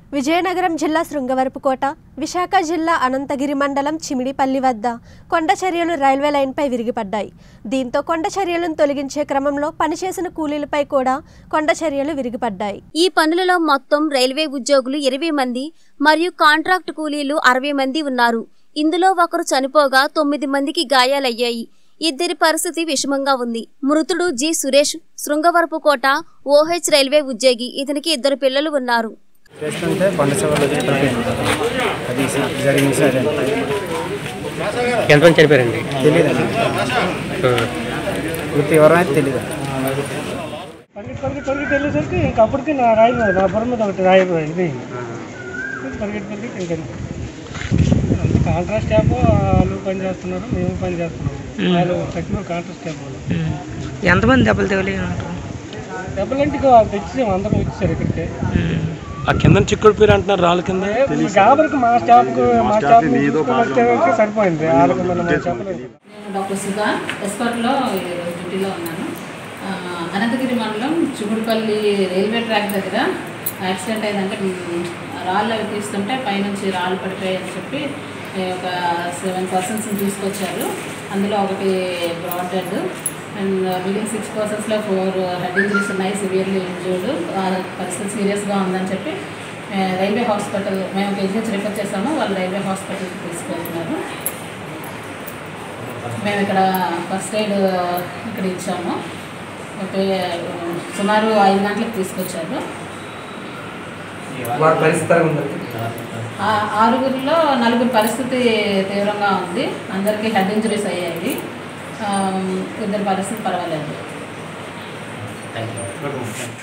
విజయనగరం జిల్లా శృంగవరపుకోట విశాఖ జిల్లా అనంతగిరి మండలం చిమిడిపల్లి వద్ద కొండ చర్యలు రైల్వే లైన్పై విరిగిపడ్డాయి దీంతో కొండ చర్యలను తొలగించే క్రమంలో పనిచేసిన కూలీలపై కూడా కొండ చర్యలు విరిగిపడ్డాయి ఈ పనులలో మొత్తం రైల్వే ఉద్యోగులు ఇరవై మంది మరియు కాంట్రాక్ట్ కూలీలు అరవై మంది ఉన్నారు ఇందులో ఒకరు చనిపోగా తొమ్మిది మందికి గాయాలయ్యాయి ఇద్దరి పరిస్థితి విషమంగా ఉంది మృతుడు G Suresh Srungavarapukota O H railway ఉద్యోగి ఇతనికి ఇద్దరు పిల్లలు ఉన్నారు చేస్తుంటే కొండ చివరిలో వచ్చి పడిపోయింది అది స- జరిగింది సరే ఎంతమంది చనిపోయారండి తెలియదు గుర్తు ఎవరైనా తెలియదు పరిగెత్తి పరిగెత్తి పరిగెత్తి వెళ్ళేసరికి ఇంక అప్పటికి నా రాయి మీద నా బుర్ర మీద ఒకటి రాయి ఇది పరిగెత్తి పరిగెత్తి ఇంక అంత కాంట్రాక్ట్ స్టాఫ్ వాళ్ళు పని చేస్తున్నారు మేము పని చేస్తున్నాం వాళ్ళు తక్కువ కాంట్రాక్ట్ స్టాఫ్ వాళ్ళు ఎంతమంది దెబ్బలు తగిలినారు డబ్బులంటే ఇక తెచ్చాము అందరం వచ్చేసారు ఇక్కడికి ఆ కింద చిక్కుడు పేరు అంటున్నారు రాళ్ళ కింద గాబరికి మా స్టాఫ్కు మా స్టాఫ్ వచ్చేసరికి సరిపోయింది వాళ్ళకి మన మా చెప్పలేదు నేను డాక్టర్ సుధా ఎస్పర్ట్లో డ్యూటీలో ఉన్నాను ఆ, అనంతగిరి మండలం చుగుడుపల్లి రైల్వే ట్రాక్ దగ్గర యాక్సిడెంట్ అయిందంటే మ్, రాళ్ళు అవి తీస్తుంటే పైనుంచి రాళ్ళు పడిపోయాయని చెప్పి ఏ, ఒక సెవెన్ పర్సన్స్ని తీసుకొచ్చారు అందులో ఒకటి బ్రాడ్ డెడ్ అండ్ మిగిలిన సిక్స్ పర్సన్స్లో ఫోర్ హెడ్ ఇంజరీస్ ఉన్నాయి సివియర్లీ ఇంజూర్డ్ పరిస్థితి సీరియస్గా ఉందని చెప్పి ఏ, రైల్వే హాస్పిటల్ మేము కేజీహెచ్ రిఫర్ చేసాము వాళ్ళు రైల్వే హాస్పిటల్కి తీసుకెళ్తున్నారు మేము ఇక్కడ ఫస్ట్ ఎయిడ్ ఇక్కడ ఇచ్చాము ఓకే సుమారు ఐదు గంటలకు తీసుకొచ్చారు వారి పరిస్థితి ఆ ఆరుగురిలో నలుగురి పరిస్థితి తీవ్రంగా ఉంది అందరికీ హెడ్ ఇంజరీస్ అయ్యాయి ఆ, ఇద్దరి పరిస్థితి పర్వాలేదు